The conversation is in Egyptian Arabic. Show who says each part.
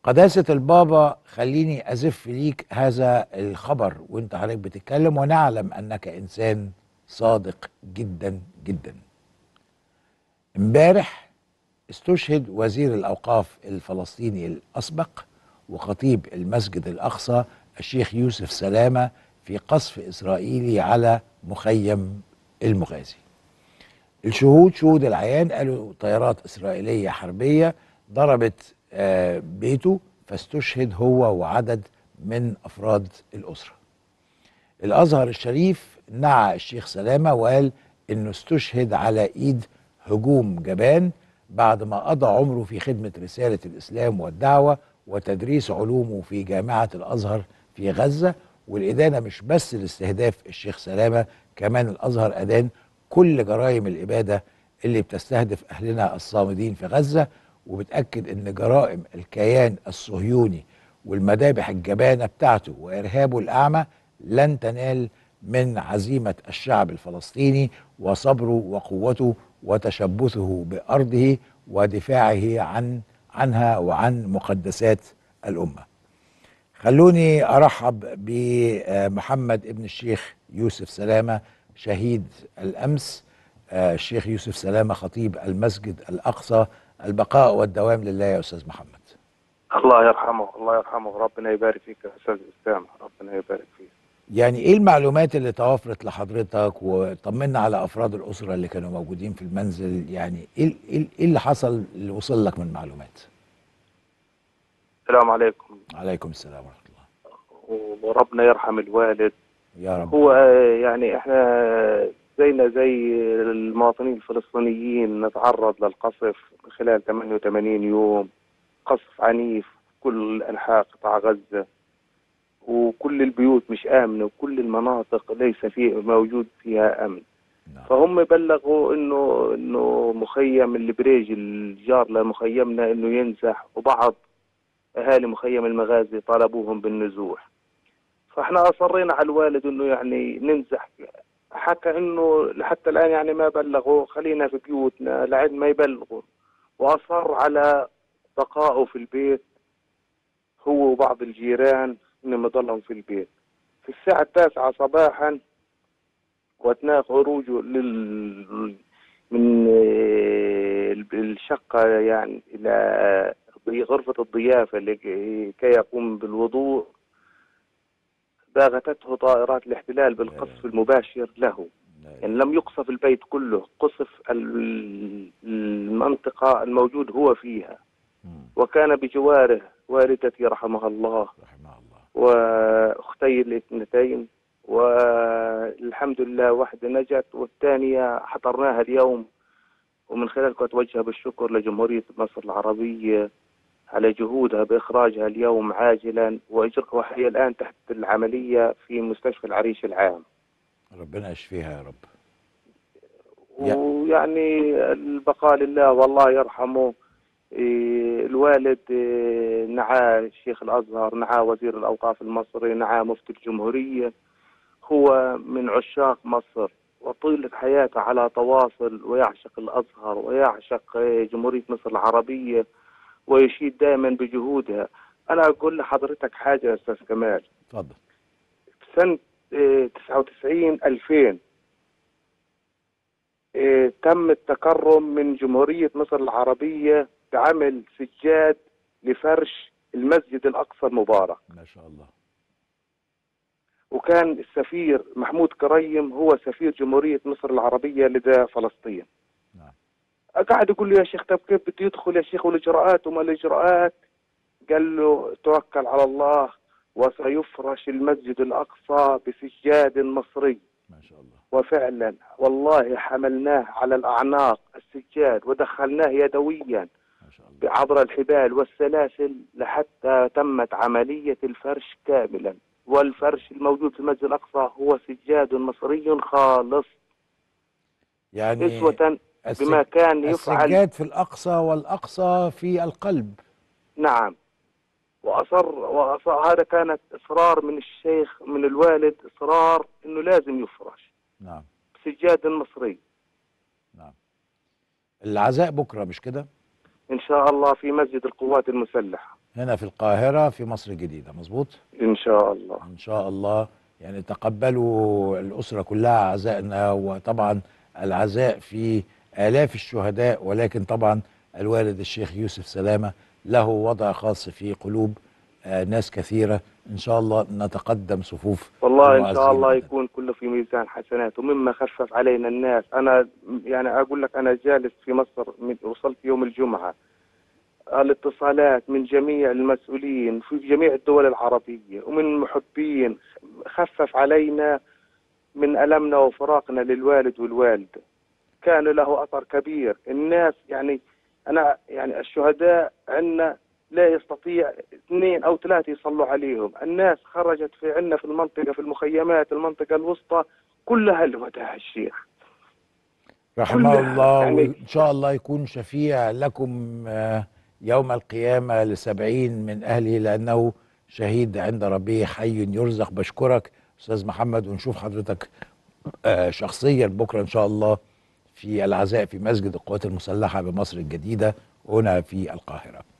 Speaker 1: قداسة البابا خليني أزف ليك هذا الخبر وانت حضرتك بتتكلم ونعلم أنك إنسان صادق جدا جدا امبارح استشهد وزير الأوقاف الفلسطيني الأسبق وخطيب المسجد الأقصى الشيخ يوسف سلامة في قصف إسرائيلي على مخيم المغازي الشهود شهود العيان قالوا طيارات إسرائيلية حربية ضربت آه، بيته فاستشهد هو وعدد من أفراد الأسرة الأزهر الشريف نعى الشيخ سلامة وقال إنه استشهد على إيد هجوم جبان بعد ما قضى عمره في خدمة رسالة الإسلام والدعوة وتدريس علومه في جامعة الأزهر في غزة والإدانة مش بس لاستهداف الشيخ سلامة كمان الأزهر أدان كل جرائم الإبادة اللي بتستهدف أهلنا الصامدين في غزة وبتأكد أن جرائم الكيان الصهيوني والمذابح الجبانة بتاعته وإرهابه الأعمى لن تنال من عزيمة الشعب الفلسطيني وصبره وقوته وتشبثه بأرضه ودفاعه عن عنها وعن مقدسات الأمة خلوني أرحب بمحمد ابن الشيخ يوسف سلامة شهيد الأمس آه، الشيخ يوسف سلامة خطيب المسجد الأقصى البقاء والدوام لله يا أستاذ محمد
Speaker 2: الله يرحمه الله يرحمه ربنا يبارك فيك يا استاذ اسلام ربنا يبارك فيك
Speaker 1: يعني ايه المعلومات اللي توفرت لحضرتك وطمنا على افراد الاسره اللي كانوا موجودين في المنزل يعني ايه ايه إيه اللي حصل اللي وصل لك من معلومات
Speaker 2: السلام عليكم
Speaker 1: عليكم السلام ورحمه الله
Speaker 2: وربنا يرحم الوالد
Speaker 1: يا رب
Speaker 2: هو آه، يعني احنا زينا زي المواطنين الفلسطينيين نتعرض للقصف خلال 88 يوم قصف عنيف في كل انحاء قطاع غزه وكل البيوت مش امنه وكل المناطق ليس فيه موجود فيها امن
Speaker 1: نعم.
Speaker 2: فهم بلغوا انه انه مخيم البريج الجار لمخيمنا انه ينزح وبعض اهالي مخيم المغازي طالبوهم بالنزوح فاحنا اصرينا على الوالد انه يعني ننزح حكى انه لحتى الان يعني ما بلغوا خلينا في بيوتنا لعد ما يبلغوا واصر على بقائه في البيت هو وبعض الجيران انهم يضلهم في البيت في الساعة التاسعة صباحا واثناء خروجه لل من آه، الشقة يعني إلى غرفة الضيافة لكي يقوم بالوضوء باغتته طائرات الاحتلال بالقصف المباشر له يعني لم يقصف البيت كله قصف ال- المنطقة الموجود هو فيها
Speaker 1: مم.
Speaker 2: وكان بجواره والدتي رحمها الله
Speaker 1: رحمه الله
Speaker 2: واختي الاثنتين والحمد لله واحدة نجت والثانية حضرناها اليوم ومن خلالك أتوجه بالشكر لجمهورية مصر العربية على جهودها بإخراجها اليوم عاجلا وإجراء وهي الآن تحت العملية في مستشفى العريش العام
Speaker 1: ربنا يشفيها يا رب يا-
Speaker 2: ويعني البقاء لله والله يرحمه إيه، الوالد إيه، نعاه شيخ الازهر نعاه وزير الاوقاف المصري نعاه مفتي الجمهوريه هو من عشاق مصر وطيلة حياته على تواصل ويعشق الازهر ويعشق إيه، جمهوريه مصر العربيه ويشيد دائما بجهودها انا اقول لحضرتك حاجه يا استاذ كمال
Speaker 1: اتفضل
Speaker 2: سنة إيه، 99 2000 إيه، تم التكرم من جمهورية مصر العربية بعمل سجاد لفرش المسجد الأقصى المبارك
Speaker 1: ما شاء الله
Speaker 2: وكان السفير محمود كريم هو سفير جمهورية مصر العربية لدى فلسطين
Speaker 1: نعم.
Speaker 2: قاعد يقول له يا شيخ طب كيف بده يدخل يا شيخ والإجراءات وما الإجراءات قال له توكل على الله وسيفرش المسجد الأقصى بسجاد مصري
Speaker 1: ما شاء الله
Speaker 2: وفعلا والله حملناه على الأعناق السجاد ودخلناه يدويا
Speaker 1: ما شاء الله
Speaker 2: عبر الحبال والسلاسل لحتى تمت عملية الفرش كاملا والفرش الموجود في المسجد الأقصى هو سجاد مصري خالص
Speaker 1: يعني
Speaker 2: أسوة
Speaker 1: السج-
Speaker 2: بما كان يفعل
Speaker 1: السجاد في الأقصى والأقصى في القلب
Speaker 2: نعم وأصر, وأصر هذا كانت إصرار من الشيخ من الوالد إصرار إنه لازم يفرش
Speaker 1: نعم
Speaker 2: سجاد مصري
Speaker 1: نعم العزاء بكرة مش كده
Speaker 2: إن شاء الله في مسجد القوات المسلحة
Speaker 1: هنا في القاهرة في مصر الجديدة مظبوط
Speaker 2: إن شاء الله
Speaker 1: إن شاء الله يعني تقبلوا الأسرة كلها عزائنا وطبعا العزاء في آلاف الشهداء ولكن طبعا الوالد الشيخ يوسف سلامة له وضع خاص في قلوب آه، ناس كثيرة إن شاء الله نتقدم صفوف
Speaker 2: والله إن
Speaker 1: المعزين
Speaker 2: شاء الله
Speaker 1: غداً.
Speaker 2: يكون كله في ميزان حسنات ومما خفف علينا الناس أنا يعني أقول لك أنا جالس في مصر من وصلت يوم الجمعة الاتصالات من جميع المسؤولين في جميع الدول العربية ومن المحبين خفف علينا من ألمنا وفراقنا للوالد والوالدة كان له أثر كبير الناس يعني أنا يعني الشهداء عندنا لا يستطيع اثنين أو ثلاثة يصلوا عليهم الناس خرجت في عندنا في المنطقة في المخيمات المنطقة الوسطى كلها لوداع الشيخ
Speaker 1: رحمه
Speaker 2: كلها
Speaker 1: الله
Speaker 2: يعني-
Speaker 1: وإن شاء الله يكون شفيع لكم آه، يوم القيامة لسبعين من أهله لأنه شهيد عند ربه حي يرزق بشكرك أستاذ محمد ونشوف حضرتك آه، شخصيا بكرة إن شاء الله في العزاء في مسجد القوات المسلحة بمصر الجديدة هنا في القاهرة